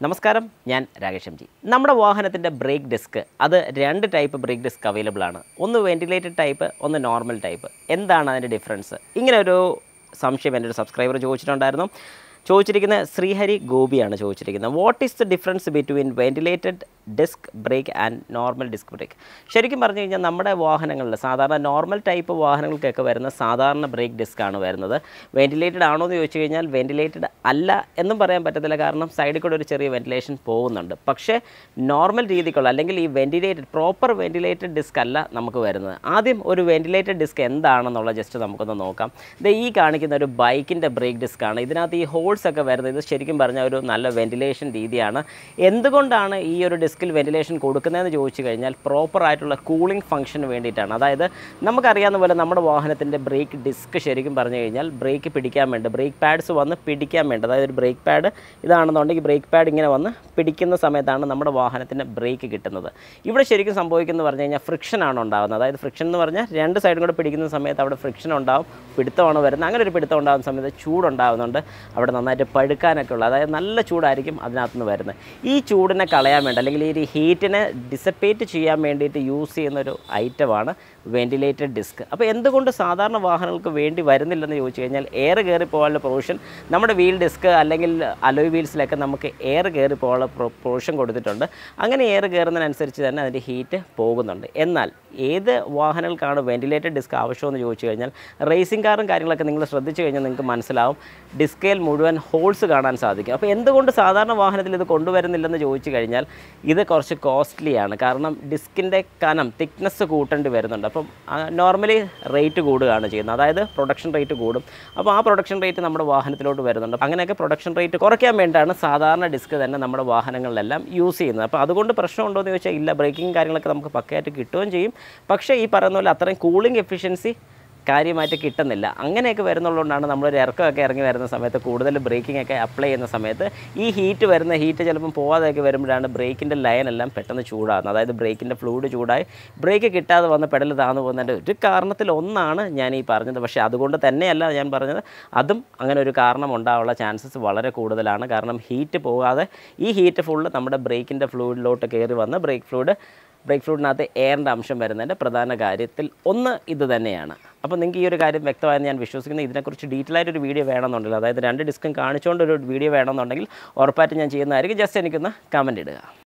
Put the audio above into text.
നമസ്കാരം ഞാൻ Rakesh M G നമ്മുടെ വാഹനത്തിൻ്റെ ബ്രേക്ക് ഡിസ്ക് അത് രണ്ട് ടൈപ്പ് ബ്രേക്ക് ഡിസ്ക് അവൈലബിൾ ആണ് ഒന്ന് വെന്റിലേറ്റഡ് ടൈപ്പ് ഒന്ന് നോർമൽ ടൈപ്പ് എന്താണ് അതിൻ്റെ ഡിഫറൻസ് ഇങ്ങനെ ഒരു സംശയം എൻ്റെ ഒരു സബ്സ്ക്രൈബർ ചോദിച്ചിട്ടുണ്ടായിരുന്നു ചോദിച്ചിരിക്കുന്ന ശ്രീഹരി ഗോപിയാണ് ചോദിച്ചിരിക്കുന്നത് what is the difference between ventilated disc brake and normal disc brake ശരിക്കും പറഞ്ഞു കഴിഞ്ഞാൽ നമ്മുടെ വാഹനങ്ങളിൽ സാധാരണ നോർമൽ ടൈപ്പ് വാഹനങ്ങൾക്കൊക്കെ വരുന്ന സാധാരണ ബ്രേക്ക് ഡിസ്ക് ആണ് വരുന്നത് വെന്റിലേറ്റഡ് ആണോ എന്ന് ചോദിച്ചു കഴിഞ്ഞാൽ വെന്റിലേറ്റഡ് അല്ല എന്നും പറയാൻ പറ്റത്തില്ല കാരണം സൈഡിൽ കൂടെ ഒരു ചെറിയ വെന്റിലേഷൻ പോകുന്നുണ്ട് പക്ഷേ നോർമൽ രീതിക്കുള്ള അല്ലെങ്കിൽ ഈ വെന്റിലേറ്റഡ് പ്രോപ്പർ വെന്റിലേറ്റഡ് ഡിസ്ക് അല്ല നമുക്ക് വരുന്നത് ആദ്യം ഒരു വെന്റിലേറ്റഡ് ഡിസ്ക് എന്താണെന്നുള്ള ജസ്റ്റ് നമുക്കൊന്ന് നോക്കാം ഇത് ഈ കാണിക്കുന്ന ഒരു ബൈക്കിൻ്റെ ബ്രേക്ക് ഡിസ്ക് ആണ് ഇതിനകത്ത് ഈ ഹോൾസ് ഒക്കെ വരുന്നത് ഇത് ശരിക്കും പറഞ്ഞാൽ ഒരു നല്ല വെന്റിലേഷൻ രീതിയാണ് എന്തുകൊണ്ടാണ് ഈ ഒരു ഡിസ്കിൽ വെന്റിലേഷൻ കൊടുക്കുന്നതെന്ന് ചോദിച്ചു കഴിഞ്ഞാൽ പ്രോപ്പർ ആയിട്ടുള്ള കൂളിംഗ് ഫംഗ്ഷന് വേണ്ടിയിട്ടാണ് അതായത് നമുക്കറിയാവുന്ന പോലെ നമ്മുടെ വാഹനത്തിൻ്റെ ബ്രേക്ക് ഡിസ്ക് ശരിക്കും പറഞ്ഞു കഴിഞ്ഞാൽ ബ്രേക്ക് പിടിക്കാൻ വേണ്ടി ബ്രേക്ക് പാഡ്സ് വന്ന് പിടിക്കാൻ വേണ്ടി അതായത് ഒരു ബ്രേക്ക് പാഡ് ഇതാണെന്നുണ്ടെങ്കിൽ ബ്രേക്ക് പാഡ് ഇങ്ങനെ വന്ന് പിടിക്കുന്ന സമയത്താണ് നമ്മുടെ വാഹനത്തിന് ബ്രേക്ക് കിട്ടുന്നത് ഇവിടെ ശരിക്കും സംഭവിക്കുന്നത് പറഞ്ഞു കഴിഞ്ഞാൽ ഫ്രിക്ഷനാണ് ഉണ്ടാകുന്നത് അതായത് ഫ്രിക്ഷൻ എന്ന് പറഞ്ഞാൽ രണ്ട് സൈഡും കൂടെ പിടിക്കുന്ന സമയത്ത് അവിടെ ഫ്രിക്ഷൻ ഉണ്ടാവും പിടുത്തമാണ് വരുന്നത് അങ്ങനെ ഒരു പിടുത്തം ഉണ്ടാകുന്ന സമയത്ത് ചൂടുണ്ടാകുന്നുണ്ട് അവിടെ നന്നായിട്ട് പഴുക്കാനൊക്കെ ഉള്ള അതായത് നല്ല ചൂടായിരിക്കും അതിനകത്ത് നിന്ന് വരുന്നത് ഈ ചൂടിനെ കളയാൻ വേണ്ടി അല്ലെങ്കിൽ ഈ ഒരു ഹീറ്റിനെ ഡിസപ്പേറ്റ് ചെയ്യാൻ വേണ്ടിയിട്ട് യൂസ് ചെയ്യുന്ന ഒരു ഐറ്റമാണ് വെന്റിലേറ്റഡ് ഡിസ്ക് അപ്പോൾ എന്തുകൊണ്ട് സാധാരണ വാഹനങ്ങൾക്ക് വേണ്ടി വരുന്നില്ലെന്ന് ചോദിച്ചു കഴിഞ്ഞാൽ എയർ കയറി പോകാനുള്ള പ്രൊവിഷൻ നമ്മുടെ വീൽ ഡിസ്ക് അല്ലെങ്കിൽ അലോയ് വീൽസിലൊക്കെ നമുക്ക് എയർ കയറി പോകാനുള്ള പ്രൊവിഷൻ കൊടുത്തിട്ടുണ്ട് അങ്ങനെ എയർ കയറുന്നതിനനുസരിച്ച് തന്നെ അതിൻ്റെ ഹീറ്റ് പോകുന്നുണ്ട് എന്നാൽ ഏത് വാഹനങ്ങൾക്കാണ് വെന്റിലേറ്റഡ് ഡിസ്ക് ആവശ്യമെന്ന് ചോദിച്ചു കഴിഞ്ഞാൽ റേസിംഗ് കാറും കാര്യങ്ങളൊക്കെ നിങ്ങൾ ശ്രദ്ധിച്ചു കഴിഞ്ഞാൽ നിങ്ങൾക്ക് മനസ്സിലാവും ഡിസ്കയിൽ മുഴുവൻ ഹോൾസ് കാണാൻ സാധിക്കും അപ്പോൾ എന്തുകൊണ്ട് സാധാരണ വാഹനത്തിൽ ഇത് കൊണ്ടുവരുന്നില്ലെന്ന് ചോദിച്ചു കഴിഞ്ഞാൽ ഇത് കുറച്ച് കോസ്റ്റ്ലിയാണ് കാരണം ഡിസ്കിൻ്റെ കനം തിക്നെസ് കൂട്ടേണ്ടി വരുന്നുണ്ട് അപ്പം നോർമലി റേറ്റ് കൂടുകയാണ് ചെയ്യുന്നത് അതായത് പ്രൊഡക്ഷൻ റേറ്റ് കൂടും അപ്പോൾ ആ പ്രൊഡക്ഷൻ റേറ്റ് നമ്മുടെ വാഹനത്തിലോട്ട് വരുന്നുണ്ട് അങ്ങനെയൊക്കെ പ്രൊഡക്ഷൻ റേറ്റ് കുറയ്ക്കാൻ വേണ്ടിയാണ് സാധാരണ ഡിസ്ക് തന്നെ നമ്മുടെ വാഹനങ്ങളിലെല്ലാം യൂസ് ചെയ്യുന്നത് അപ്പോൾ അതുകൊണ്ട് പ്രശ്നമുണ്ടോ എന്ന് ചോദിച്ചാൽ ഇല്ല ബ്രേക്കിംഗ് കാര്യങ്ങളൊക്കെ നമുക്ക് പക്കയായിട്ട് കിട്ടുകയും ചെയ്യും പക്ഷേ ഈ പറയുന്ന പോലെ അത്രയും കൂളിംഗ് എഫിഷ്യൻസി കാര്യമായിട്ട് കിട്ടുന്നില്ല അങ്ങനെയൊക്കെ വരുന്നുള്ളതുകൊണ്ടാണ് നമ്മളൊരു ഇറക്കമൊക്കെ ഇറങ്ങി വരുന്ന സമയത്ത് കൂടുതൽ ബ്രേക്കിംഗ് ഒക്കെ അപ്ലൈ ചെയ്യുന്ന സമയത്ത് ഈ ഹീറ്റ് വരുന്ന ഹീറ്റ് ചിലപ്പം പോവാതെയൊക്കെ വരുമ്പോഴാണ് ബ്രേക്കിൻ്റെ ലൈൻ എല്ലാം പെട്ടെന്ന് ചൂടാകുന്നത് അതായത് ബ്രേക്കിൻ്റെ ഫ്ലൂഡ് ചൂടായി ബ്രേക്ക് കിട്ടാതെ വന്ന് പെടൽ താന്നു പോകുന്നതിൻ്റെ ഒരു കാരണത്തിൽ ഒന്നാണ് ഞാൻ ഈ പറഞ്ഞത് പക്ഷേ അതുകൊണ്ട് തന്നെയല്ല ഞാൻ പറഞ്ഞത് അതും അങ്ങനെ ഒരു കാരണം ഉണ്ടാവാനുള്ള ചാൻസസ് വളരെ കൂടുതലാണ് കാരണം ഹീറ്റ് പോകാതെ ഈ ഹീറ്റ് ഫുള്ള് നമ്മുടെ ബ്രേക്കിൻ്റെ ഫ്ലൂയിഡിലോട്ട് കയറി വന്ന് ബ്രേക്ക് ഫ്ലൂയിഡ് ബ്രേക്ക് ഫ്ലൂഡിനകത്ത് എയറിൻ്റെ അംശം വരുന്നതിൻ്റെ പ്രധാന കാര്യത്തിൽ ഒന്ന് ഇത് തന്നെയാണ് അപ്പോൾ നിങ്ങൾക്ക് ഈ ഒരു കാര്യം വ്യക്തമായെന്ന് ഞാൻ വിശ്വസിക്കുന്നു ഇതിനെക്കുറിച്ച് ഡീറ്റെയിൽ ആയിട്ട് ഒരു വീഡിയോ വേണമെന്നുണ്ടെങ്കിൽ അതായത് രണ്ട് ഡിസ്കും കാണിച്ചുകൊണ്ട് ഒരു വീഡിയോ വേണമെന്നുണ്ടെങ്കിൽ ഉറപ്പായിട്ടും ഞാൻ ചെയ്യുന്നതായിരിക്കും ജസ്റ്റ് എനിക്കൊന്ന് കമൻറ്റ് ഇടുക